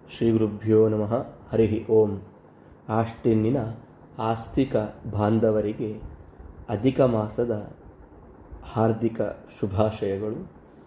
ಶ್ರೀ ಗುರುಭ್ಯೋ ನಮಃ ಹರಿ ಓಂ ಆಸ್ಟಿನ್ನಿನ ಆಸ್ತಿಕ ಬಾಂಧವರಿಗೆ ಅಧಿಕ ಮಾಸದ ಹಾರ್ದಿಕ ಶುಭಾಶಯಗಳು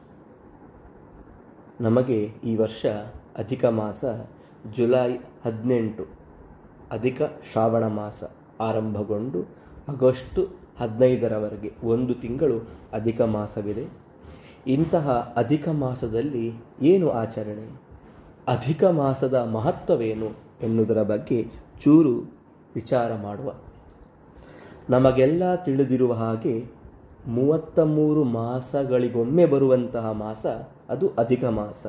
ನಮಗೆ ಈ ವರ್ಷ ಅಧಿಕ ಮಾಸ ಜುಲೈ ಹದಿನೆಂಟು ಅಧಿಕ ಶ್ರಾವಣ ಮಾಸ ಆರಂಭಗೊಂಡು ಆಗಸ್ಟು ಹದಿನೈದರವರೆಗೆ ಒಂದು ತಿಂಗಳು ಅಧಿಕ ಮಾಸವಿದೆ ಇಂತಹ ಅಧಿಕ ಮಾಸದಲ್ಲಿ ಏನು ಆಚರಣೆ ಅಧಿಕ ಮಾಸದ ಮಹತ್ವವೇನು ಎನ್ನುವುದರ ಬಗ್ಗೆ ಚೂರು ವಿಚಾರ ಮಾಡುವ ನಮಗೆಲ್ಲ ತಿಳಿದಿರುವ ಹಾಗೆ ಮೂವತ್ತ ಮೂರು ಮಾಸಗಳಿಗೊಮ್ಮೆ ಬರುವಂತಹ ಮಾಸ ಅದು ಅಧಿಕ ಮಾಸ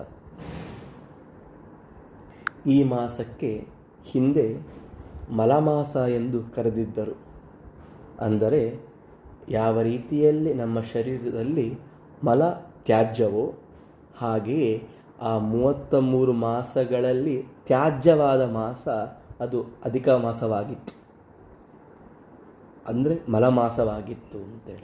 ಈ ಮಾಸಕ್ಕೆ ಹಿಂದೆ ಮಲಮಾಸ ಎಂದು ಕರೆದಿದ್ದರು ಅಂದರೆ ಯಾವ ರೀತಿಯಲ್ಲಿ ನಮ್ಮ ಶರೀರದಲ್ಲಿ ಮಲ ತ್ಯಾಜ್ಯವೋ ಹಾಗೆಯೇ ಆ ಮೂವತ್ತ ಮೂರು ಮಾಸಗಳಲ್ಲಿ ತ್ಯಾಜ್ಯವಾದ ಮಾಸ ಅದು ಅಧಿಕ ಮಾಸವಾಗಿತ್ತು ಅಂದರೆ ಮಲಮಾಸವಾಗಿತ್ತು ಅಂತೇಳಿ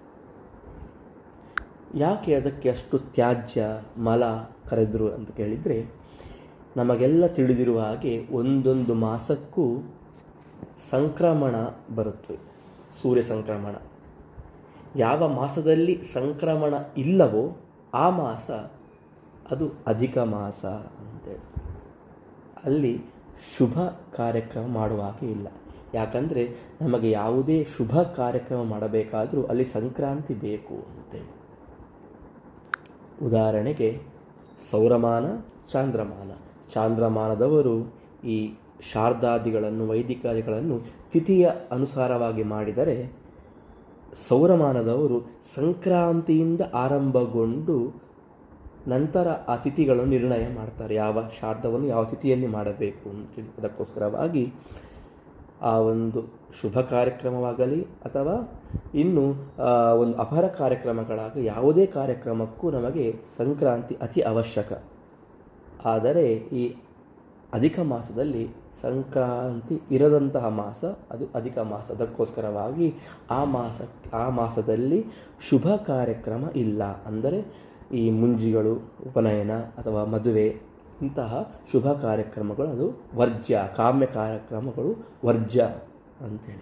ಯಾಕೆ ಅದಕ್ಕೆ ಅಷ್ಟು ತ್ಯಾಜ್ಯ ಮಲ ಕರೆದರು ಅಂತ ಕೇಳಿದರೆ ನಮಗೆಲ್ಲ ತಿಳಿದಿರುವ ಹಾಗೆ ಒಂದೊಂದು ಮಾಸಕ್ಕೂ ಸಂಕ್ರಮಣ ಬರುತ್ತದೆ ಸೂರ್ಯ ಸಂಕ್ರಮಣ ಯಾವ ಮಾಸದಲ್ಲಿ ಸಂಕ್ರಮಣ ಇಲ್ಲವೋ ಆ ಮಾಸ ಅದು ಅಧಿಕ ಮಾಸ ಅಂತೇಳಿ ಅಲ್ಲಿ ಶುಭ ಕಾರ್ಯಕ್ರಮ ಮಾಡುವ ಹಾಗೆ ಇಲ್ಲ ಯಾಕಂದರೆ ನಮಗೆ ಯಾವುದೇ ಶುಭ ಕಾರ್ಯಕ್ರಮ ಮಾಡಬೇಕಾದರೂ ಅಲ್ಲಿ ಸಂಕ್ರಾಂತಿ ಬೇಕು ಅಂತೇಳಿ ಉದಾಹರಣೆಗೆ ಸೌರಮಾನ ಚಾಂದ್ರಮಾನ ಚಾಂದ್ರಮಾನದವರು ಈ ಶಾರದಾದಿಗಳನ್ನು ವೈದಿಕಾದಿಗಳನ್ನು ತಿಥಿಯ ಅನುಸಾರವಾಗಿ ಮಾಡಿದರೆ ಸೌರಮಾನದವರು ಸಂಕ್ರಾಂತಿಯಿಂದ ಆರಂಭಗೊಂಡು ನಂತರ ಆ ತಿಥಿಗಳನ್ನು ನಿರ್ಣಯ ಮಾಡ್ತಾರೆ ಯಾವ ಶಾರದವನ್ನು ಯಾವ ತಿಥಿಯಲ್ಲಿ ಮಾಡಬೇಕು ಅಂತೇಳಿ ಅದಕ್ಕೋಸ್ಕರವಾಗಿ ಆ ಒಂದು ಶುಭ ಕಾರ್ಯಕ್ರಮವಾಗಲಿ ಅಥವಾ ಇನ್ನು ಒಂದು ಅಪರ ಕಾರ್ಯಕ್ರಮಗಳಾಗಲಿ ಯಾವುದೇ ಕಾರ್ಯಕ್ರಮಕ್ಕೂ ನಮಗೆ ಸಂಕ್ರಾಂತಿ ಅತಿ ಅವಶ್ಯಕ ಆದರೆ ಈ ಅಧಿಕ ಮಾಸದಲ್ಲಿ ಸಂಕ್ರಾಂತಿ ಇರದಂತಹ ಮಾಸ ಅದು ಅಧಿಕ ಮಾಸ ಅದಕ್ಕೋಸ್ಕರವಾಗಿ ಆ ಮಾಸ ಆ ಮಾಸದಲ್ಲಿ ಶುಭ ಕಾರ್ಯಕ್ರಮ ಇಲ್ಲ ಅಂದರೆ ಈ ಮುಂಜಿಗಳು ಉಪನಯನ ಅಥವಾ ಮದುವೆ ಇಂತಹ ಶುಭ ಕಾರ್ಯಕ್ರಮಗಳು ಅದು ವರ್ಜ್ಯ ಕಾಮ್ಯ ಕಾರ್ಯಕ್ರಮಗಳು ವರ್ಜ್ಯ ಅಂತೇಳಿ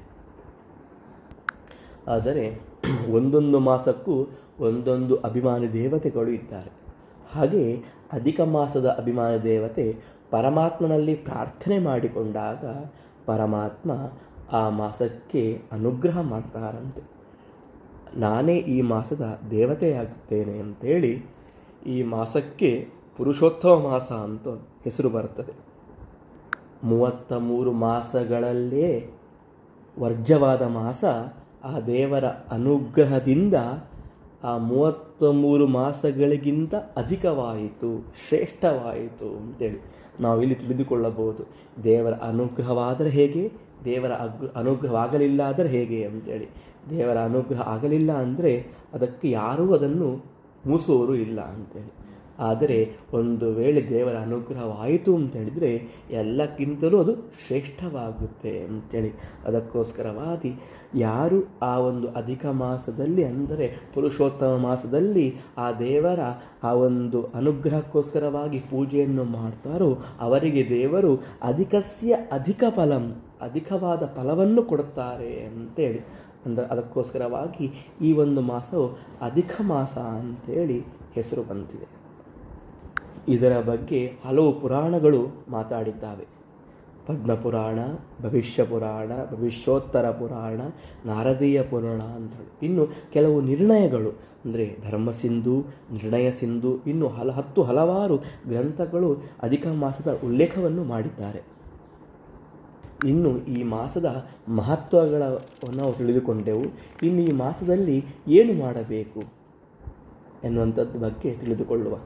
ಆದರೆ ಒಂದೊಂದು ಮಾಸಕ್ಕೂ ಒಂದೊಂದು ಅಭಿಮಾನಿ ದೇವತೆಗಳು ಇದ್ದಾರೆ ಹಾಗೆ ಅಧಿಕ ಮಾಸದ ಅಭಿಮಾನಿ ದೇವತೆ ಪರಮಾತ್ಮನಲ್ಲಿ ಪ್ರಾರ್ಥನೆ ಮಾಡಿಕೊಂಡಾಗ ಪರಮಾತ್ಮ ಆ ಮಾಸಕ್ಕೆ ಅನುಗ್ರಹ ಮಾಡ್ತಾರಂತೆ ನಾನೇ ಈ ಮಾಸದ ದೇವತೆಯಾಗುತ್ತೇನೆ ಅಂತೇಳಿ ಈ ಮಾಸಕ್ಕೆ ಪುರುಷೋತ್ತಮ ಮಾಸ ಅಂತ ಹೆಸರು ಬರ್ತದೆ ಮೂವತ್ತ ಮೂರು ಮಾಸಗಳಲ್ಲೇ ವರ್ಜವಾದ ಮಾಸ ಆ ದೇವರ ಅನುಗ್ರಹದಿಂದ ಆ ಮೂವತ್ತ ಮೂರು ಮಾಸಗಳಿಗಿಂತ ಅಧಿಕವಾಯಿತು ಶ್ರೇಷ್ಠವಾಯಿತು ಅಂತೇಳಿ ನಾವು ಇಲ್ಲಿ ತಿಳಿದುಕೊಳ್ಳಬಹುದು ದೇವರ ಅನುಗ್ರಹವಾದರೆ ಹೇಗೆ ದೇವರ ಅಗ್ರ ಅನುಗ್ರಹವಾಗಲಿಲ್ಲ ಆದರೆ ಹೇಗೆ ಅಂತೇಳಿ ದೇವರ ಅನುಗ್ರಹ ಆಗಲಿಲ್ಲ ಅಂದರೆ ಅದಕ್ಕೆ ಯಾರೂ ಅದನ್ನು ಮೂಸುವವರು ಇಲ್ಲ ಅಂತೇಳಿ ಆದರೆ ಒಂದು ವೇಳೆ ದೇವರ ಅನುಗ್ರಹವಾಯಿತು ಅಂತ ಹೇಳಿದರೆ ಎಲ್ಲಕ್ಕಿಂತಲೂ ಅದು ಶ್ರೇಷ್ಠವಾಗುತ್ತೆ ಅಂತೇಳಿ ಅದಕ್ಕೋಸ್ಕರವಾಗಿ ಯಾರು ಆ ಒಂದು ಅಧಿಕ ಮಾಸದಲ್ಲಿ ಅಂದರೆ ಪುರುಷೋತ್ತಮ ಮಾಸದಲ್ಲಿ ಆ ದೇವರ ಆ ಒಂದು ಅನುಗ್ರಹಕ್ಕೋಸ್ಕರವಾಗಿ ಪೂಜೆಯನ್ನು ಮಾಡ್ತಾರೋ ಅವರಿಗೆ ದೇವರು ಅಧಿಕಸ್ಯ ಅಧಿಕ ಫಲಂ ಅಧಿಕವಾದ ಫಲವನ್ನು ಕೊಡುತ್ತಾರೆ ಅಂತೇಳಿ ಅಂದರೆ ಅದಕ್ಕೋಸ್ಕರವಾಗಿ ಈ ಒಂದು ಮಾಸವು ಅಧಿಕ ಮಾಸ ಅಂತೇಳಿ ಹೆಸರು ಬಂತಿದೆ ಇದರ ಬಗ್ಗೆ ಹಲವು ಪುರಾಣಗಳು ಮಾತಾಡಿದ್ದಾವೆ ಪದ್ಮಪುರಾಣ ಭವಿಷ್ಯ ಪುರಾಣ ಭವಿಷ್ಯೋತ್ತರ ಪುರಾಣ ನಾರದೀಯ ಪುರಾಣ ಅಂತೇಳಿ ಇನ್ನು ಕೆಲವು ನಿರ್ಣಯಗಳು ಅಂದರೆ ಧರ್ಮಸಿಂಧು ನಿರ್ಣಯ ಸಿಂಧು ಇನ್ನು ಹಲ ಹತ್ತು ಹಲವಾರು ಗ್ರಂಥಗಳು ಅಧಿಕ ಮಾಸದ ಉಲ್ಲೇಖವನ್ನು ಮಾಡಿದ್ದಾರೆ ಇನ್ನು ಈ ಮಾಸದ ಮಹತ್ವಗಳನ್ನು ನಾವು ತಿಳಿದುಕೊಂಡೆವು ಇನ್ನು ಈ ಮಾಸದಲ್ಲಿ ಏನು ಮಾಡಬೇಕು ಎನ್ನುವಂಥದ್ದು ಬಗ್ಗೆ ತಿಳಿದುಕೊಳ್ಳುವ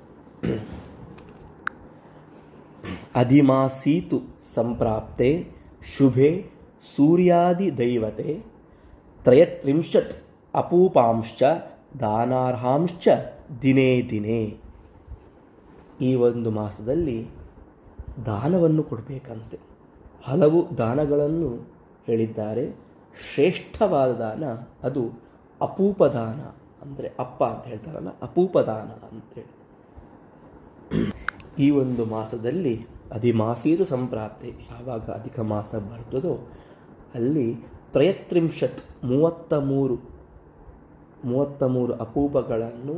ಅಧಿಮಾಸೀತು ಸಂಪ್ರಾಪ್ತೆ ಶುಭೆ ಸೂರ್ಯಾದಿ ದೈವತೆ ತ್ರಯತ್ರಿಂಶತ್ ಅಪೂಪಾಂಶ್ಚ ದಾನಾರ್ಹಾಂಶ್ಚ ದಿನೇ ದಿನೇ ಈ ಒಂದು ಮಾಸದಲ್ಲಿ ದಾನವನ್ನು ಕೊಡಬೇಕಂತೆ ಹಲವು ದಾನಗಳನ್ನು ಹೇಳಿದ್ದಾರೆ ಶ್ರೇಷ್ಠವಾದ ದಾನ ಅದು ಅಪೂಪ ದಾನ ಅಂದರೆ ಅಪ್ಪ ಅಂತ ಹೇಳ್ತಾರಲ್ಲ ಅಪೂಪ ದಾನ ಅಂತೇಳಿ ಈ ಒಂದು ಮಾಸದಲ್ಲಿ ಅಧಿಮಾಸೀದು ಸಂಪ್ರಾಪ್ತಿ ಯಾವಾಗ ಅಧಿಕ ಮಾಸ ಬರ್ತದೋ ಅಲ್ಲಿ ತ್ರಯತ್ರಿಂಶತ್ ಮೂವತ್ತ ಮೂರು ಮೂವತ್ತ ಮೂರು ಅಪೂಪಗಳನ್ನು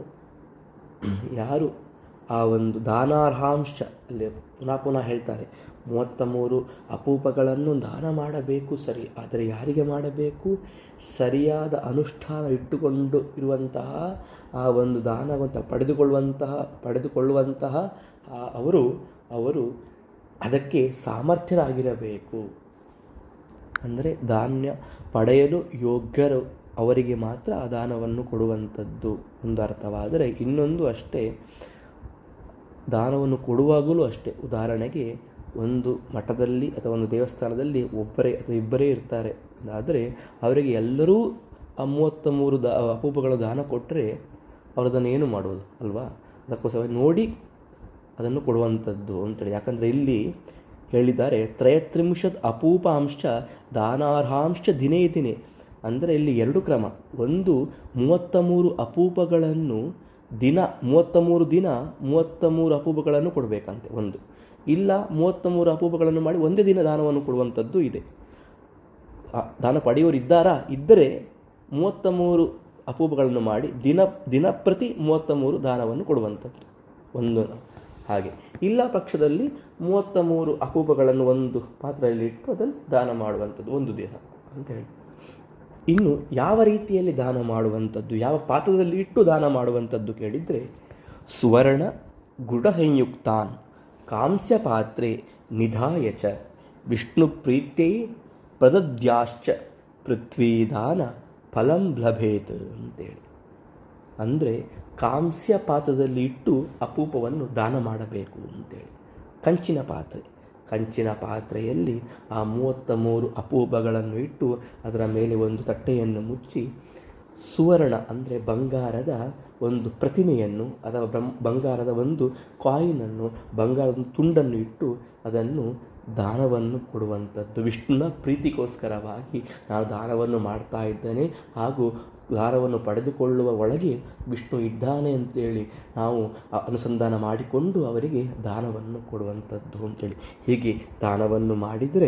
ಯಾರು ಆ ಒಂದು ದಾನಾರ್ಹಾಂಶ ಅಲ್ಲಿ ಪುನಃ ಪುನಃ ಹೇಳ್ತಾರೆ ಮೂವತ್ತ ಮೂರು ಅಪೂಪಗಳನ್ನು ದಾನ ಮಾಡಬೇಕು ಸರಿ ಆದರೆ ಯಾರಿಗೆ ಮಾಡಬೇಕು ಸರಿಯಾದ ಅನುಷ್ಠಾನ ಇಟ್ಟುಕೊಂಡು ಇರುವಂತಹ ಆ ಒಂದು ದಾನವಂತ ಪಡೆದುಕೊಳ್ಳುವಂತಹ ಪಡೆದುಕೊಳ್ಳುವಂತಹ ಆ ಅವರು ಅವರು ಅದಕ್ಕೆ ಸಾಮರ್ಥ್ಯರಾಗಿರಬೇಕು ಅಂದರೆ ಧಾನ್ಯ ಪಡೆಯಲು ಯೋಗ್ಯರು ಅವರಿಗೆ ಮಾತ್ರ ಆ ದಾನವನ್ನು ಕೊಡುವಂಥದ್ದು ಒಂದು ಅರ್ಥವಾದರೆ ಇನ್ನೊಂದು ಅಷ್ಟೇ ದಾನವನ್ನು ಕೊಡುವಾಗಲೂ ಅಷ್ಟೇ ಉದಾಹರಣೆಗೆ ಒಂದು ಮಠದಲ್ಲಿ ಅಥವಾ ಒಂದು ದೇವಸ್ಥಾನದಲ್ಲಿ ಒಬ್ಬರೇ ಅಥವಾ ಇಬ್ಬರೇ ಇರ್ತಾರೆ ಆದರೆ ಅವರಿಗೆ ಎಲ್ಲರೂ ಆ ಮೂವತ್ತ ಮೂರು ದಾ ಅಪೂಪಗಳ ದಾನ ಕೊಟ್ಟರೆ ಅವರು ಅದನ್ನು ಏನು ಮಾಡೋದು ಅಲ್ವಾ ಅದಕ್ಕೋಸ್ಕರ ನೋಡಿ ಅದನ್ನು ಕೊಡುವಂಥದ್ದು ಅಂತೇಳಿ ಯಾಕಂದರೆ ಇಲ್ಲಿ ಹೇಳಿದ್ದಾರೆ ತ್ರಯತ್ರಿಂಶತ್ ಅಪೂಪಾಂಶ ದಾನಾರ್ಹಾಂಶ ದಿನೇ ದಿನೇ ಅಂದರೆ ಇಲ್ಲಿ ಎರಡು ಕ್ರಮ ಒಂದು ಮೂವತ್ತ ಮೂರು ಅಪೂಪಗಳನ್ನು ದಿನ ಮೂವತ್ತ ಮೂರು ದಿನ ಮೂವತ್ತ ಮೂರು ಅಪೂಪಗಳನ್ನು ಕೊಡಬೇಕಂತೆ ಒಂದು ಇಲ್ಲ ಮೂವತ್ತ ಮೂರು ಅಪೂಪಗಳನ್ನು ಮಾಡಿ ಒಂದೇ ದಿನ ದಾನವನ್ನು ಕೊಡುವಂಥದ್ದು ಇದೆ ಆ, ದಾನ ಪಡೆಯೋರು ಇದ್ದಾರಾ ಇದ್ದರೆ ಮೂವತ್ತ ಮೂರು ಅಪೂಪಗಳನ್ನು ಮಾಡಿ ದಿನ ದಿನಪ್ರತಿ ಮೂವತ್ತ ಮೂರು ದಾನವನ್ನು ಕೊಡುವಂಥದ್ದು ಒಂದು ಹಾಗೆ ಇಲ್ಲ ಪಕ್ಷದಲ್ಲಿ ಮೂವತ್ತ ಮೂರು ಅಪೂಪಗಳನ್ನು ಒಂದು ಪಾತ್ರೆಯಲ್ಲಿ ಇಟ್ಟು ಅದನ್ನು ದಾನ ಮಾಡುವಂಥದ್ದು ಒಂದು ದಿನ ಅಂತ ಹೇಳಿ ಇನ್ನು ಯಾವ ರೀತಿಯಲ್ಲಿ ದಾನ ಮಾಡುವಂಥದ್ದು ಯಾವ ಪಾತ್ರದಲ್ಲಿ ಇಟ್ಟು ದಾನ ಮಾಡುವಂಥದ್ದು ಕೇಳಿದರೆ ಸುವರ್ಣ ಗುಡ ಸಂಯುಕ್ತಾನ್ ಕಾಂಸ್ಯ ಪಾತ್ರೆ ನಿಧಾಯ ಚ ವಿಷ್ಣು ಪ್ರೀತ್ಯೈ ಪ್ರದದ್ಯಾಶ್ಚ ಪೃಥ್ವಿದಾನ ಫಲಂ ಲಭೇತ್ ಅಂತೇಳಿ ಅಂದರೆ ಕಾಂಸ್ಯ ಪಾತ್ರದಲ್ಲಿ ಇಟ್ಟು ಅಪೂಪವನ್ನು ದಾನ ಮಾಡಬೇಕು ಅಂತೇಳಿ ಕಂಚಿನ ಪಾತ್ರೆ ಕಂಚಿನ ಪಾತ್ರೆಯಲ್ಲಿ ಆ ಮೂವತ್ತ ಮೂರು ಅಪೂಪಗಳನ್ನು ಇಟ್ಟು ಅದರ ಮೇಲೆ ಒಂದು ತಟ್ಟೆಯನ್ನು ಮುಚ್ಚಿ ಸುವರ್ಣ ಅಂದರೆ ಬಂಗಾರದ ಒಂದು ಪ್ರತಿಮೆಯನ್ನು ಅಥವಾ ಬ್ರಹ್ಮ ಬಂಗಾರದ ಒಂದು ಕಾಯಿನನ್ನು ಬಂಗಾರದ ಒಂದು ತುಂಡನ್ನು ಇಟ್ಟು ಅದನ್ನು ದಾನವನ್ನು ಕೊಡುವಂಥದ್ದು ವಿಷ್ಣುನ ಪ್ರೀತಿಗೋಸ್ಕರವಾಗಿ ನಾನು ದಾನವನ್ನು ಮಾಡ್ತಾ ಇದ್ದೇನೆ ಹಾಗೂ ದಾನವನ್ನು ಪಡೆದುಕೊಳ್ಳುವ ಒಳಗೆ ವಿಷ್ಣು ಇದ್ದಾನೆ ಅಂತೇಳಿ ನಾವು ಆ ಅನುಸಂಧಾನ ಮಾಡಿಕೊಂಡು ಅವರಿಗೆ ದಾನವನ್ನು ಕೊಡುವಂಥದ್ದು ಅಂತೇಳಿ ಹೀಗೆ ದಾನವನ್ನು ಮಾಡಿದರೆ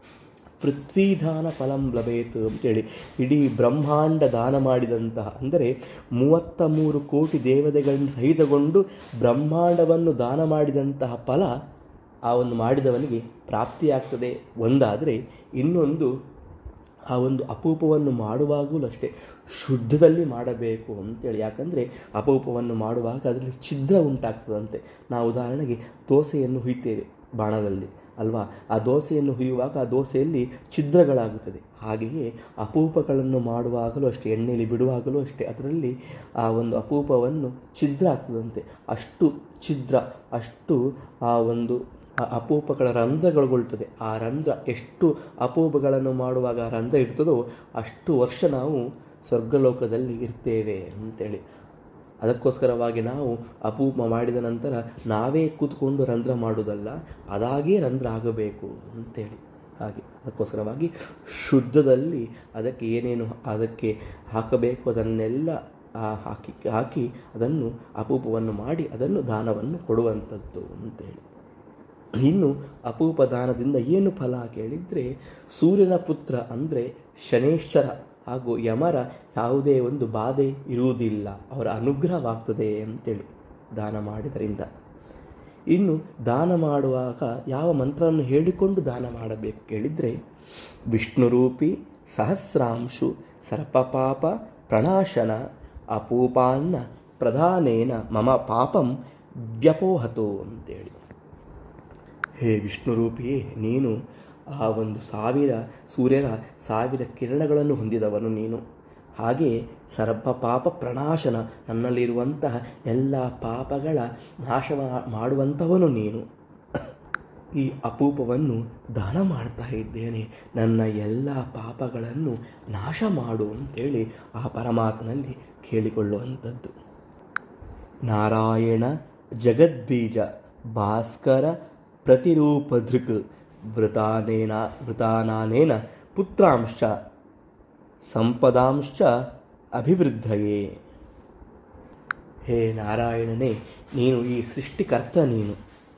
ಪೃಥ್ವಿದಾನ ಫಲಂ ಲಭೇತು ಅಂತೇಳಿ ಇಡೀ ಬ್ರಹ್ಮಾಂಡ ದಾನ ಮಾಡಿದಂತಹ ಅಂದರೆ ಮೂವತ್ತ ಮೂರು ಕೋಟಿ ದೇವತೆಗಳನ್ನು ಸಹಿತಗೊಂಡು ಬ್ರಹ್ಮಾಂಡವನ್ನು ದಾನ ಮಾಡಿದಂತಹ ಫಲ ಆ ಒಂದು ಮಾಡಿದವನಿಗೆ ಪ್ರಾಪ್ತಿಯಾಗ್ತದೆ ಒಂದಾದರೆ ಇನ್ನೊಂದು ಆ ಒಂದು ಅಪೂಪವನ್ನು ಮಾಡುವಾಗಲೂ ಅಷ್ಟೇ ಶುದ್ಧದಲ್ಲಿ ಮಾಡಬೇಕು ಅಂತೇಳಿ ಯಾಕಂದರೆ ಅಪೂಪವನ್ನು ಮಾಡುವಾಗ ಅದರಲ್ಲಿ ಛಿದ್ರ ಉಂಟಾಗ್ತದಂತೆ ನಾವು ಉದಾಹರಣೆಗೆ ದೋಸೆಯನ್ನು ಹುಯ್ತೇವೆ ಬಾಣದಲ್ಲಿ ಅಲ್ವಾ ಆ ದೋಸೆಯನ್ನು ಹುಯ್ಯುವಾಗ ಆ ದೋಸೆಯಲ್ಲಿ ಛಿದ್ರಗಳಾಗುತ್ತದೆ ಹಾಗೆಯೇ ಅಪೂಪಗಳನ್ನು ಮಾಡುವಾಗಲೂ ಅಷ್ಟೇ ಎಣ್ಣೆಯಲ್ಲಿ ಬಿಡುವಾಗಲೂ ಅಷ್ಟೇ ಅದರಲ್ಲಿ ಆ ಒಂದು ಅಪೂಪವನ್ನು ಛಿದ್ರ ಆಗ್ತದಂತೆ ಅಷ್ಟು ಛಿದ್ರ ಅಷ್ಟು ಆ ಒಂದು ಆ ಅಪೂಪಗಳ ರಂಧ್ರಗೊಳ್ಗೊಳ್ತದೆ ಆ ರಂಧ್ರ ಎಷ್ಟು ಅಪೂಪಗಳನ್ನು ಮಾಡುವಾಗ ಆ ರಂಧ್ರ ಇರ್ತದೋ ಅಷ್ಟು ವರ್ಷ ನಾವು ಸ್ವರ್ಗಲೋಕದಲ್ಲಿ ಇರ್ತೇವೆ ಅಂತೇಳಿ ಅದಕ್ಕೋಸ್ಕರವಾಗಿ ನಾವು ಅಪೂಪ ಮಾಡಿದ ನಂತರ ನಾವೇ ಕೂತ್ಕೊಂಡು ರಂಧ್ರ ಮಾಡುವುದಲ್ಲ ಅದಾಗೇ ರಂಧ್ರ ಆಗಬೇಕು ಅಂತೇಳಿ ಹಾಗೆ ಅದಕ್ಕೋಸ್ಕರವಾಗಿ ಶುದ್ಧದಲ್ಲಿ ಅದಕ್ಕೆ ಏನೇನು ಅದಕ್ಕೆ ಹಾಕಬೇಕು ಅದನ್ನೆಲ್ಲ ಆ ಹಾಕಿ ಹಾಕಿ ಅದನ್ನು ಅಪೂಪವನ್ನು ಮಾಡಿ ಅದನ್ನು ದಾನವನ್ನು ಕೊಡುವಂಥದ್ದು ಅಂತೇಳಿ ಇನ್ನು ಅಪೂಪ ದಾನದಿಂದ ಏನು ಫಲ ಕೇಳಿದರೆ ಸೂರ್ಯನ ಪುತ್ರ ಅಂದರೆ ಶನೇಶ್ವರ ಹಾಗೂ ಯಮರ ಯಾವುದೇ ಒಂದು ಬಾಧೆ ಇರುವುದಿಲ್ಲ ಅವರ ಅನುಗ್ರಹವಾಗ್ತದೆ ಅಂತೇಳಿ ದಾನ ಮಾಡಿದರಿಂದ ಇನ್ನು ದಾನ ಮಾಡುವಾಗ ಯಾವ ಮಂತ್ರವನ್ನು ಹೇಳಿಕೊಂಡು ದಾನ ಮಾಡಬೇಕು ಕೇಳಿದರೆ ವಿಷ್ಣುರೂಪಿ ಸಹಸ್ರಾಂಶು ಸರ್ಪಪಾಪ ಪ್ರಣಾಶನ ಅಪೂಪಾನ್ನ ಪ್ರಧಾನೇನ ಮಮ ಪಾಪಂ ವ್ಯಪೋಹತು ಅಂತೇಳಿ ಹೇ ವಿಷ್ಣುರೂಪಿಯೇ ನೀನು ಆ ಒಂದು ಸಾವಿರ ಸೂರ್ಯನ ಸಾವಿರ ಕಿರಣಗಳನ್ನು ಹೊಂದಿದವನು ನೀನು ಹಾಗೆ ಸರ್ಪ ಪಾಪ ಪ್ರಣಾಶನ ನನ್ನಲ್ಲಿರುವಂತಹ ಎಲ್ಲ ಪಾಪಗಳ ನಾಶ ಮಾ- ಮಾಡುವಂಥವನು ನೀನು ಈ ಅಪೂಪವನ್ನು ದಾನ ಮಾಡ್ತಾ ಇದ್ದೇನೆ ನನ್ನ ಎಲ್ಲ ಪಾಪಗಳನ್ನು ನಾಶ ಮಾಡು ಅಂತೇಳಿ ಆ ಪರಮಾತ್ಮನಲ್ಲಿ ಕೇಳಿಕೊಳ್ಳುವಂಥದ್ದು ನಾರಾಯಣ ಜಗದ್ಬೀಜ ಭಾಸ್ಕರ ಪ್ರತಿರೂಪಧೃಕ್ ವೃತಾನೇನ ವೃತಾನಾನೇನ ಪುತ್ರಾಂಶ ಸಂಪದಾಂಶ ಅಭಿವೃದ್ಧಯೇ ಹೇ ನಾರಾಯಣನೇ ನೀನು ಈ ಸೃಷ್ಟಿಕರ್ತ ನೀನು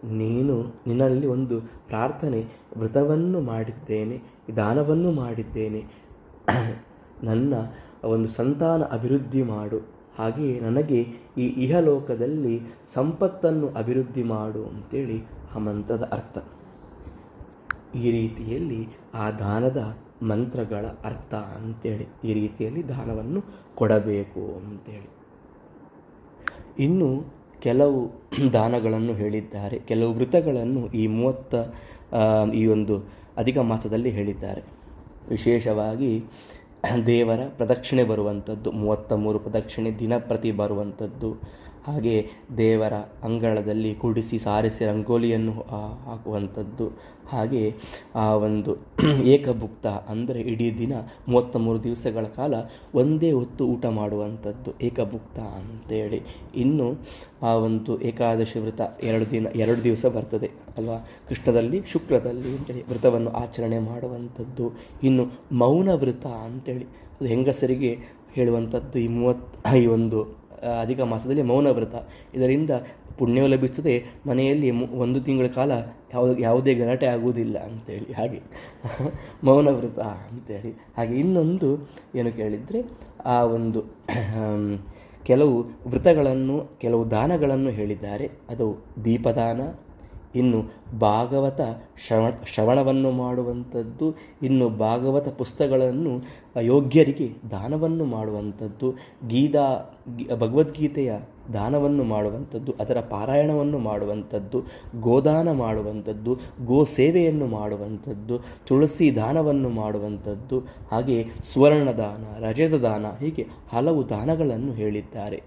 ನೀನು ನಿನ್ನಲ್ಲಿ ಒಂದು ಪ್ರಾರ್ಥನೆ ವ್ರತವನ್ನು ಮಾಡಿದ್ದೇನೆ ದಾನವನ್ನು ಮಾಡಿದ್ದೇನೆ ನನ್ನ ಒಂದು ಸಂತಾನ ಅಭಿವೃದ್ಧಿ ಮಾಡು ಹಾಗೆಯೇ ನನಗೆ ಈ ಇಹಲೋಕದಲ್ಲಿ ಸಂಪತ್ತನ್ನು ಅಭಿವೃದ್ಧಿ ಮಾಡು ಅಂತೇಳಿ ಆ ಮಂತ್ರದ ಅರ್ಥ ಈ ರೀತಿಯಲ್ಲಿ ಆ ದಾನದ ಮಂತ್ರಗಳ ಅರ್ಥ ಅಂತೇಳಿ ಈ ರೀತಿಯಲ್ಲಿ ದಾನವನ್ನು ಕೊಡಬೇಕು ಅಂತೇಳಿ ಇನ್ನು ಕೆಲವು ದಾನಗಳನ್ನು ಹೇಳಿದ್ದಾರೆ ಕೆಲವು ವೃತಗಳನ್ನು ಈ ಮೂವತ್ತ ಆ, ಈ ಒಂದು ಅಧಿಕ ಮಾಸದಲ್ಲಿ ಹೇಳಿದ್ದಾರೆ ವಿಶೇಷವಾಗಿ ದೇವರ ಪ್ರದಕ್ಷಿಣೆ ಬರುವಂಥದ್ದು ಮೂವತ್ತ ಮೂರು ಪ್ರದಕ್ಷಿಣೆ ದಿನಪ್ರತಿ ಬರುವಂಥದ್ದು ಹಾಗೆ ದೇವರ ಅಂಗಳದಲ್ಲಿ ಕುಡಿಸಿ ಸಾರಿಸಿ ರಂಗೋಲಿಯನ್ನು ಆ, ಹಾಕುವಂಥದ್ದು ಹಾಗೆ ಆ ಒಂದು ಏಕಭುಕ್ತ ಅಂದರೆ ಇಡೀ ದಿನ ಮೂವತ್ತ ಮೂರು ದಿವಸಗಳ ಕಾಲ ಒಂದೇ ಹೊತ್ತು ಊಟ ಮಾಡುವಂಥದ್ದು ಏಕಭುಕ್ತ ಅಂತೇಳಿ ಇನ್ನು ಆ ಒಂದು ಏಕಾದಶಿ ವ್ರತ ಎರಡು ದಿನ ಎರಡು ದಿವಸ ಬರ್ತದೆ ಅಲ್ವಾ ಕೃಷ್ಣದಲ್ಲಿ ಶುಕ್ರದಲ್ಲಿ ಅಂತೇಳಿ ವ್ರತವನ್ನು ಆಚರಣೆ ಮಾಡುವಂಥದ್ದು ಇನ್ನು ಮೌನ ವ್ರತ ಅಂತೇಳಿ ಅದು ಹೆಂಗಸರಿಗೆ ಹೇಳುವಂಥದ್ದು ಈ ಮೂವತ್ತು ಈ ಒಂದು ಆ, ಅಧಿಕ ಮಾಸದಲ್ಲಿ ಮೌನ ವ್ರತ ಇದರಿಂದ ಪುಣ್ಯವು ಲಭಿಸುತ್ತದೆ ಮನೆಯಲ್ಲಿ ಮು- ಒಂದು ತಿಂಗಳ ಕಾಲ ಯಾವ ಯಾವುದೇ ಗಲಾಟೆ ಆಗುವುದಿಲ್ಲ ಅಂತೇಳಿ ಹಾಗೆ ಮೌನ ವ್ರತ ಅಂತೇಳಿ ಹಾಗೆ ಇನ್ನೊಂದು ಏನು ಕೇಳಿದರೆ ಆ ಒಂದು ಆಮ್, ಕೆಲವು ವ್ರತಗಳನ್ನು ಕೆಲವು ದಾನಗಳನ್ನು ಹೇಳಿದ್ದಾರೆ ಅದು ದೀಪದಾನ ಇನ್ನು ಭಾಗವತ ಶ್ರವಣ ಶ್ರವಣವನ್ನು ಮಾಡುವಂಥದ್ದು ಇನ್ನು ಭಾಗವತ ಪುಸ್ತಕಗಳನ್ನು ಯೋಗ್ಯರಿಗೆ ದಾನವನ್ನು ಮಾಡುವಂಥದ್ದು ಗೀತಾ ಗಿ- ಭಗವದ್ಗೀತೆಯ ದಾನವನ್ನು ಮಾಡುವಂಥದ್ದು ಅದರ ಪಾರಾಯಣವನ್ನು ಮಾಡುವಂಥದ್ದು ಗೋದಾನ ಮಾಡುವಂಥದ್ದು ಗೋ ಸೇವೆಯನ್ನು ಮಾಡುವಂಥದ್ದು ತುಳಸಿ ದಾನವನ್ನು ಮಾಡುವಂಥದ್ದು ಹಾಗೆ ಸುವರ್ಣ ದಾನ ರಜತ ದಾನ ಹೀಗೆ ಹಲವು ದಾನಗಳನ್ನು ಹೇಳಿದ್ದಾರೆ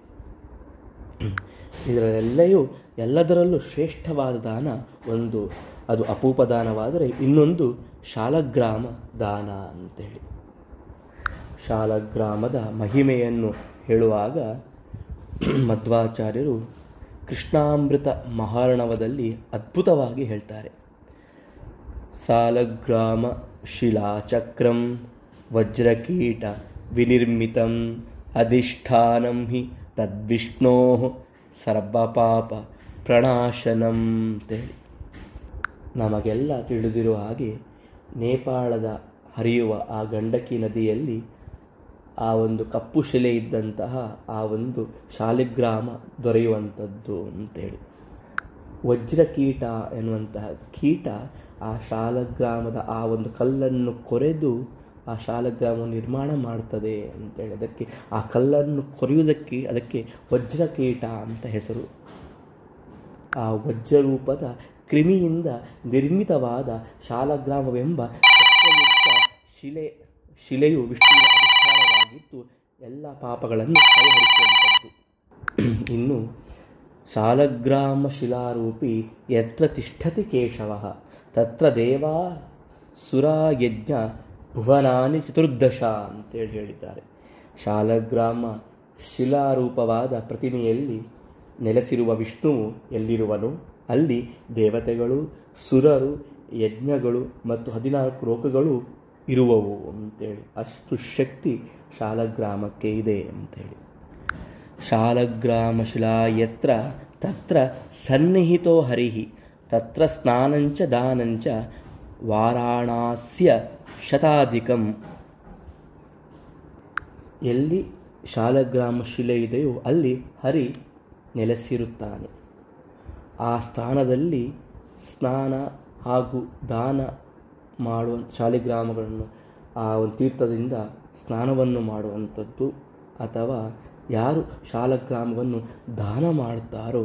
ಇದರಲ್ಲೆಯೂ ಎಲ್ಲದರಲ್ಲೂ ಶ್ರೇಷ್ಠವಾದ ದಾನ ಒಂದು ಅದು ಅಪೂಪ ದಾನವಾದರೆ ಇನ್ನೊಂದು ಶಾಲಗ್ರಾಮ ದಾನ ಅಂತೇಳಿ ಶಾಲಗ್ರಾಮದ ಮಹಿಮೆಯನ್ನು ಹೇಳುವಾಗ ಮಧ್ವಾಚಾರ್ಯರು ಕೃಷ್ಣಾಮೃತ ಮಹಾರ್ಣವದಲ್ಲಿ ಅದ್ಭುತವಾಗಿ ಹೇಳ್ತಾರೆ ಸಾಲಗ್ರಾಮ ಶಿಲಾಚಕ್ರಂ ವಜ್ರಕೀಟ ವಿನಿರ್ಮಿತಂ ಅಧಿಷ್ಠಾನಂ ಹಿ ತದ್ವಿಷ್ಣೋ ಸರ್ವಪಾಪ ಪ್ರಣಾಶನಂ ಅಂತೇಳಿ ನಮಗೆಲ್ಲ ತಿಳಿದಿರುವ ಹಾಗೆ ನೇಪಾಳದ ಹರಿಯುವ ಆ ಗಂಡಕಿ ನದಿಯಲ್ಲಿ ಆ ಒಂದು ಕಪ್ಪು ಶಿಲೆ ಇದ್ದಂತಹ ಆ ಒಂದು ಶಾಲಿಗ್ರಾಮ ದೊರೆಯುವಂಥದ್ದು ಅಂತೇಳಿ ವಜ್ರಕೀಟ ಎನ್ನುವಂತಹ ಕೀಟ ಆ ಶಾಲಗ್ರಾಮದ ಆ ಒಂದು ಕಲ್ಲನ್ನು ಕೊರೆದು ಆ ಶಾಲಗ್ರಾಮ ನಿರ್ಮಾಣ ಮಾಡ್ತದೆ ಅಂತೇಳಿ ಅದಕ್ಕೆ ಆ ಕಲ್ಲನ್ನು ಕೊರೆಯುವುದಕ್ಕೆ ಅದಕ್ಕೆ ವಜ್ರಕೀಟ ಅಂತ ಹೆಸರು ಆ ವಜ್ರರೂಪದ ಕ್ರಿಮಿಯಿಂದ ನಿರ್ಮಿತವಾದ ಶಾಲಗ್ರಾಮವೆಂಬ ಸತ್ವಯುಕ್ತ ಶಿಲೆ ಶಿಲೆಯು ವಿಷ್ಣುವಿನ ಅಧಿಷ್ಠಾನವಾಗಿದ್ದು ಎಲ್ಲ ಪಾಪಗಳನ್ನು ಪರಿಹರಿಸುವಂಥದ್ದು ಇನ್ನು ಶಾಲಗ್ರಾಮ ಶಿಲಾರೂಪಿ ಯತ್ರ ತಿಷ್ಠತಿ ಕೇಶವ ತತ್ರ ದೇವಾ ಸುರಾಯಜ್ಞ ಭುವನಾನಿ ಚತುರ್ದಶ ಅಂತೇಳಿ ಹೇಳಿದ್ದಾರೆ ಶಾಲಗ್ರಾಮ ಶಿಲಾರೂಪವಾದ ಪ್ರತಿಮೆಯಲ್ಲಿ ನೆಲೆಸಿರುವ ವಿಷ್ಣುವು ಎಲ್ಲಿರುವನು ಅಲ್ಲಿ ದೇವತೆಗಳು ಸುರರು ಯಜ್ಞಗಳು ಮತ್ತು ಹದಿನಾಲ್ಕು ಲೋಕಗಳು ಇರುವವು ಅಂತೇಳಿ ಅಷ್ಟು ಶಕ್ತಿ ಶಾಲಗ್ರಾಮಕ್ಕೆ ಇದೆ ಅಂತೇಳಿ ಶಾಲಗ್ರಾಮಶಿಲಾ ಯತ್ರ ತತ್ರ ಸನ್ನಿಹಿತೋ ಹರಿಃ ತತ್ರ ಸ್ನಾನಂಚ ದಾನಂಚ ವಾರಾಣಾಸ್ಯ ಶತಾಧಿಕಂ ಎಲ್ಲಿ ಶಾಲಗ್ರಾಮ ಶಿಲೆ ಇದೆಯೋ ಅಲ್ಲಿ ಹರಿ ನೆಲೆಸಿರುತ್ತಾನೆ ಆ ಸ್ಥಾನದಲ್ಲಿ ಸ್ನಾನ ಹಾಗೂ ದಾನ ಮಾಡುವ ಶಾಲಿಗ್ರಾಮಗಳನ್ನು ಆ ಒಂದು ತೀರ್ಥದಿಂದ ಸ್ನಾನವನ್ನು ಮಾಡುವಂಥದ್ದು ಅಥವಾ ಯಾರು ಶಾಲಗ್ರಾಮವನ್ನು ದಾನ ಮಾಡುತ್ತಾರೋ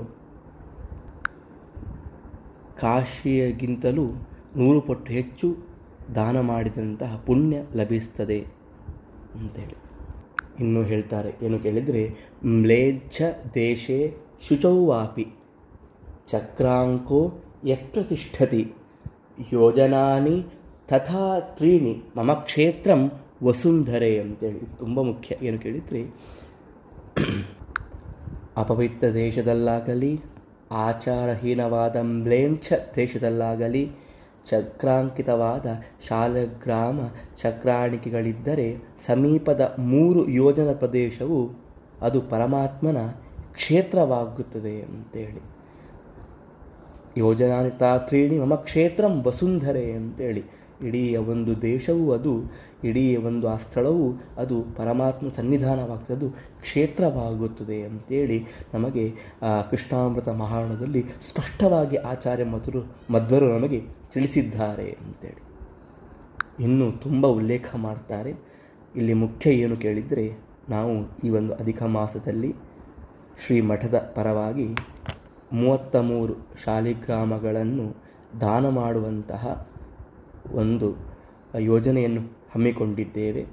ಕಾಶಿಯಗಿಂತಲೂ ನೂರು ಪಟ್ಟು ಹೆಚ್ಚು ದಾನ ಮಾಡಿದಂತಹ ಪುಣ್ಯ ಲಭಿಸ್ತದೆ ಅಂತೇಳಿ ಇನ್ನು ಹೇಳ್ತಾರೆ ಏನು ಕೇಳಿದರೆ ಮ್ಲೇಚ್ಛ ದೇಶೇ ಶುಚೌವಾಪಿ ಚಕ್ರಾಂಕೋ ಯತ್ರ ತಿಷ್ಠತಿ ಯೋಜನಾನಿ ತಥಾ ತ್ರೀಣಿ ಮಮ ಕ್ಷೇತ್ರಂ ವಸುಂಧರೆ ಅಂತೇಳಿ ಇದು ತುಂಬ ಮುಖ್ಯ ಏನು ಕೇಳಿದರೆ ಅಪವಿತ್ರ ದೇಶದಲ್ಲಾಗಲಿ ಆಚಾರಹೀನವಾದ ಮ್ಲೇಂಛ ದೇಶದಲ್ಲಾಗಲಿ ಚಕ್ರಾಂಕಿತವಾದ ಶಾಲಗ್ರಾಮ ಚಕ್ರಾಣಿಕೆಗಳಿದ್ದರೆ ಸಮೀಪದ ಮೂರು ಯೋಜನ ಪ್ರದೇಶವು ಅದು ಪರಮಾತ್ಮನ ಕ್ಷೇತ್ರವಾಗುತ್ತದೆ ಅಂತೇಳಿ ಯೋಜನಾನಿತಾ ತ್ರೀಣಿ ಮಮ ಕ್ಷೇತ್ರಂ ವಸುಂಧರೆ ಅಂತೇಳಿ ಇಡೀ ಒಂದು ದೇಶವು ಅದು ಇಡೀ ಒಂದು ಆ ಸ್ಥಳವು ಅದು ಪರಮಾತ್ಮ ಸನ್ನಿಧಾನವಾಗ್ತದೆ ಅದು ಕ್ಷೇತ್ರವಾಗುತ್ತದೆ ಅಂತೇಳಿ ನಮಗೆ ಆ ಕೃಷ್ಣಾಮೃತ ಮಹಾರಣದಲ್ಲಿ ಸ್ಪಷ್ಟವಾಗಿ ಆಚಾರ್ಯ ಮಧುರು ಮಧ್ವರು ನಮಗೆ ತಿಳಿಸಿದ್ದಾರೆ ಅಂತೇಳಿ ಇನ್ನು ತುಂಬ ಉಲ್ಲೇಖ ಮಾಡ್ತಾರೆ ಇಲ್ಲಿ ಮುಖ್ಯ ಏನು ಕೇಳಿದರೆ ನಾವು ಈ ಒಂದು ಅಧಿಕ ಮಾಸದಲ್ಲಿ ಶ್ರೀ ಮಠದ ಪರವಾಗಿ ಮೂವತ್ತ ಮೂರು ಶಾಲಿಗ್ರಾಮಗಳನ್ನು ದಾನ ಮಾಡುವಂತಹ ಒಂದು ಯೋಜನೆಯನ್ನು ಹಮ್ಮಿಕೊಂಡಿದ್ದೇವೆ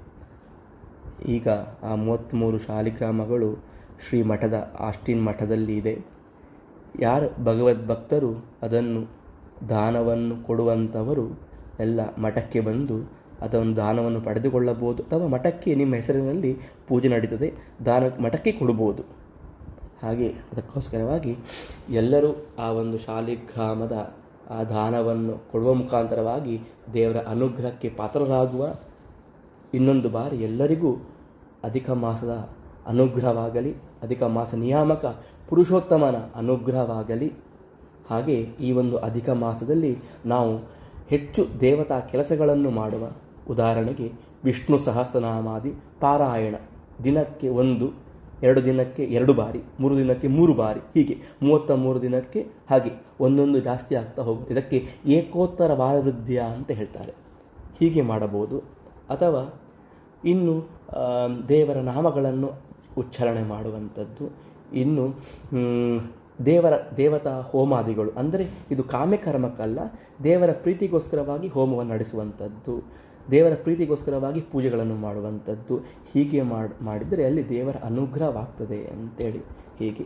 ಈಗ ಆ ಮೂವತ್ತ್ಮೂರು ಶಾಲಿಗ್ರಾಮಗಳು ಶ್ರೀ ಮಠದ ಆಸ್ಟಿನ್ ಮಠದಲ್ಲಿ ಇದೆ ಯಾರು ಭಗವದ್ಭಕ್ತರು ಅದನ್ನು ದಾನವನ್ನು ಕೊಡುವಂಥವರು ಎಲ್ಲ ಮಠಕ್ಕೆ ಬಂದು ಅದನ್ನು ದಾನವನ್ನು ಪಡೆದುಕೊಳ್ಳಬಹುದು ಅಥವಾ ಮಠಕ್ಕೆ ನಿಮ್ಮ ಹೆಸರಿನಲ್ಲಿ ಪೂಜೆ ನಡೀತದೆ ದಾನ ಮಠಕ್ಕೆ ಕೊಡ್ಬೋದು ಹಾಗೆ ಅದಕ್ಕೋಸ್ಕರವಾಗಿ ಎಲ್ಲರೂ ಆ ಒಂದು ಶಾಲಿಗ್ರಾಮದ ಆ ದಾನವನ್ನು ಕೊಡುವ ಮುಖಾಂತರವಾಗಿ ದೇವರ ಅನುಗ್ರಹಕ್ಕೆ ಪಾತ್ರರಾಗುವ ಇನ್ನೊಂದು ಬಾರಿ ಎಲ್ಲರಿಗೂ ಅಧಿಕ ಮಾಸದ ಅನುಗ್ರಹವಾಗಲಿ ಅಧಿಕ ಮಾಸ ನಿಯಾಮಕ ಪುರುಷೋತ್ತಮನ ಅನುಗ್ರಹವಾಗಲಿ ಹಾಗೆ ಈ ಒಂದು ಅಧಿಕ ಮಾಸದಲ್ಲಿ ನಾವು ಹೆಚ್ಚು ದೇವತಾ ಕೆಲಸಗಳನ್ನು ಮಾಡುವ ಉದಾಹರಣೆಗೆ ವಿಷ್ಣು ಸಹಸ್ರನಾಮಾದಿ ಪಾರಾಯಣ ದಿನಕ್ಕೆ ಒಂದು ಎರಡು ದಿನಕ್ಕೆ ಎರಡು ಬಾರಿ ಮೂರು ದಿನಕ್ಕೆ ಮೂರು ಬಾರಿ ಹೀಗೆ ಮೂವತ್ತ ಮೂರು ದಿನಕ್ಕೆ ಹಾಗೆ ಒಂದೊಂದು ಜಾಸ್ತಿ ಆಗ್ತಾ ಹೋಗುತ್ತೆ ಇದಕ್ಕೆ ಏಕೋತ್ತರ ವಾರವೃದ್ಧಿಯ ಅಂತ ಹೇಳ್ತಾರೆ ಹೀಗೆ ಮಾಡಬಹುದು ಅಥವಾ ಇನ್ನು ಆ, ದೇವರ ನಾಮಗಳನ್ನು ಉಚ್ಚಾರಣೆ ಮಾಡುವಂಥದ್ದು ಇನ್ನು ಮ್, ದೇವರ ದೇವತಾ ಹೋಮಾದಿಗಳು ಅಂದರೆ ಇದು ಕಾಮ್ಯಕರ್ಮಕ್ಕಲ್ಲ ದೇವರ ಪ್ರೀತಿಗೋಸ್ಕರವಾಗಿ ಹೋಮವನ್ನು ನಡೆಸುವಂಥದ್ದು ದೇವರ ಪ್ರೀತಿಗೋಸ್ಕರವಾಗಿ ಪೂಜೆಗಳನ್ನು ಮಾಡುವಂಥದ್ದು ಹೀಗೆ ಮಾಡಿ ಮಾಡಿದರೆ ಅಲ್ಲಿ ದೇವರ ಅನುಗ್ರಹವಾಗ್ತದೆ ಅಂತೇಳಿ ಹೀಗೆ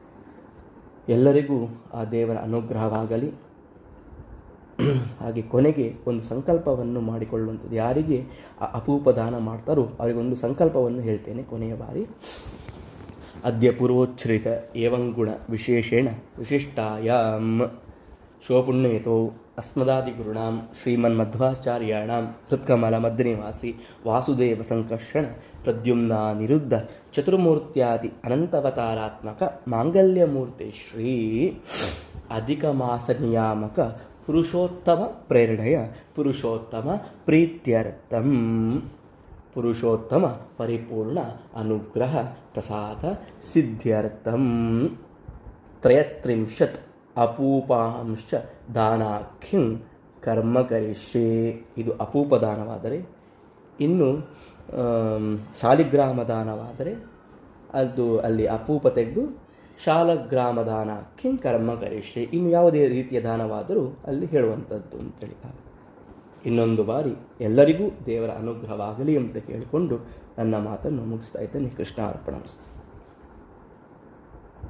ಎಲ್ಲರಿಗೂ ಆ ದೇವರ ಅನುಗ್ರಹವಾಗಲಿ ಹಾಗೆ ಕೊನೆಗೆ ಒಂದು ಸಂಕಲ್ಪವನ್ನು ಮಾಡಿಕೊಳ್ಳುವಂಥದ್ದು ಯಾರಿಗೆ ಆ ಅಪೂಪ ದಾನ ಮಾಡ್ತಾರೋ ಅವರಿಗೊಂದು ಸಂಕಲ್ಪವನ್ನು ಹೇಳ್ತೇನೆ ಕೊನೆಯ ಬಾರಿ ಅದ್ಯ ಪೂರ್ವೋಚ್ಛ್ರಿತ ಏವಂಗುಣ ವಿಶೇಷೇಣ ವಿಶಿಷ್ಟಾಯಾಂ ಶೋಪುಣ್ಯೇತೋ ಅಸ್ಮದಾದಿಗುರುಣಾಂ ಶ್ರೀಮನ್ಮಧ್ವಾಚಾರ್ಯಾಣಾಂ ಹೃತ್ಕಮಲ ಮಧ್ಯನಿವಾಸಿ ವಾಸುದೇವ ಸಂಕರ್ಷಣ ಪ್ರದ್ಯುಮ್ನ ನಿರುದ್ಧ ಚತುರ್ಮೂರ್ತ್ಯಾದಿ ಅನಂತವತಾರಾತ್ಮಕ ಮಾಂಗಲ್ಯಮೂರ್ತಿ ಶ್ರೀ ಅಧಿಕ ಮಾಸ ನಿಯಾಮಕ ಪುರುಷೋತ್ತಮ ಪ್ರೇರಣೆಯ ಪುರುಷೋತ್ತಮ ಪ್ರೀತ್ಯರ್ಥಂ ಪುರುಷೋತ್ತಮ ಪರಿಪೂರ್ಣ ಅನುಗ್ರಹ ಪ್ರಸಾದ ಸಿದ್ಧ್ಯರ್ಥಂ ತ್ರಯತ್ರಿಂಶತ್ ಅಪೂಪಾಂಶ ದಾನಾಖ್ಯಂ ಕರ್ಮ ಕರಿಷ್ಯೆ ಇದು ಅಪೂಪ ದಾನವಾದರೆ ಇನ್ನು ಆಮ್, ಶಾಲಿಗ್ರಾಮ ದಾನವಾದರೆ ಅದು ಅಲ್ಲಿ ಅಪೂಪ ತೆಗೆದು ಶಾಲಗ್ರಾಮ ದಾನ ಕಿಂ ಕರ್ಮ ಕರಿಷ್ಯೆ ಇನ್ನು ಯಾವುದೇ ರೀತಿಯ ದಾನವಾದರೂ ಅಲ್ಲಿ ಹೇಳುವಂಥದ್ದು ಅಂತೇಳಿ ಇನ್ನೊಂದು ಬಾರಿ ಎಲ್ಲರಿಗೂ ದೇವರ ಅನುಗ್ರಹವಾಗಲಿ ಅಂತ ಕೇಳಿಕೊಂಡು ನನ್ನ ಮಾತನ್ನು ಮುಗಿಸ್ತಾ ಇದ್ದೇನೆ ಕೃಷ್ಣ ಅರ್ಪಣ